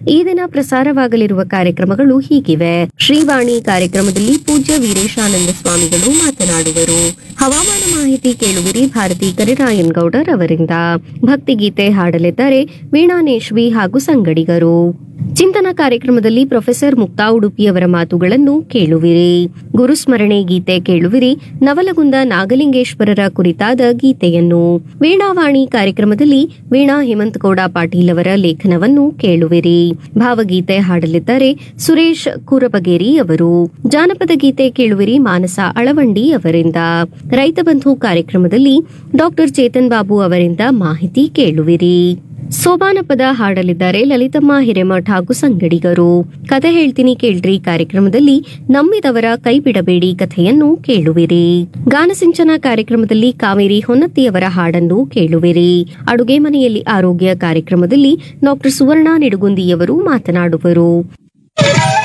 ಈ ದಿನ ಪ್ರಸಾರವಾಗಲಿರುವ ಕಾರ್ಯಕ್ರಮಗಳು ಹೀಗಿವೆ ಶ್ರೀವಾಣಿ ಕಾರ್ಯಕ್ರಮದಲ್ಲಿ ಪೂಜ್ಯ ವೀರೇಶಾನಂದ ಸ್ವಾಮಿಗಳು ಮಾತನಾಡುವರು ಹವಾಮಾನ ಮಾಹಿತಿ ಕೇಳುವಿರಿ ಭಾರತಿ ಕರಿರಾಯನ್ ಗೌಡರ್ ಅವರಿಂದ ಭಕ್ತಿಗೀತೆ ಹಾಡಲಿದ್ದಾರೆ ವೀಣಾನೇಶ್ವಿ ಹಾಗೂ ಸಂಗಡಿಗರು ಚಿಂತನ ಕಾರ್ಯಕ್ರಮದಲ್ಲಿ ಪ್ರೊಫೆಸರ್ ಮುಕ್ತಾ ಉಡುಪಿಯವರ ಮಾತುಗಳನ್ನು ಕೇಳುವಿರಿ ಗುರುಸ್ಮರಣೆ ಗೀತೆ ಕೇಳುವಿರಿ ನವಲಗುಂದ ನಾಗಲಿಂಗೇಶ್ವರರ ಕುರಿತಾದ ಗೀತೆಯನ್ನು ವೀಣಾವಾಣಿ ಕಾರ್ಯಕ್ರಮದಲ್ಲಿ ವೀಣಾ ಹೇಮಂತಗೌಡ ಪಾಟೀಲ್ ಅವರ ಲೇಖನವನ್ನು ಕೇಳುವಿರಿ ಭಾವಗೀತೆ ಹಾಡಲಿದ್ದಾರೆ ಸುರೇಶ್ ಕೂರಬಗೇರಿ ಅವರು ಜಾನಪದ ಗೀತೆ ಕೇಳುವಿರಿ ಮಾನಸ ಅಳವಂಡಿ ಅವರಿಂದ ರೈತ ಬಂಧು ಕಾರ್ಯಕ್ರಮದಲ್ಲಿ ಡಾಕ್ಟರ್ ಚೇತನ್ ಬಾಬು ಅವರಿಂದ ಮಾಹಿತಿ ಕೇಳುವಿರಿ ಸೋಬಾನ ಪದ ಹಾಡಲಿದ್ದಾರೆ ಲಲಿತಮ್ಮ ಹಿರೇಮಠ ಹಾಗೂ ಸಂಗಡಿಗರು ಕತೆ ಹೇಳ್ತೀನಿ ಕೇಳ್ರಿ ಕಾರ್ಯಕ್ರಮದಲ್ಲಿ ನಂಬಿದವರ ಕೈ ಬಿಡಬೇಡಿ ಕಥೆಯನ್ನು ಕೇಳುವಿರಿ ಗಾನಸಿಂಚನ ಕಾರ್ಯಕ್ರಮದಲ್ಲಿ ಕಾವೇರಿ ಹೊನ್ನತ್ತಿಯವರ ಹಾಡನ್ನು ಕೇಳುವಿರಿ ಅಡುಗೆ ಮನೆಯಲ್ಲಿ ಆರೋಗ್ಯ ಕಾರ್ಯಕ್ರಮದಲ್ಲಿ ಡಾಕ್ಟರ್ ಸುವರ್ಣ ನಿಡುಗುಂದಿಯವರು ಮಾತನಾಡುವರು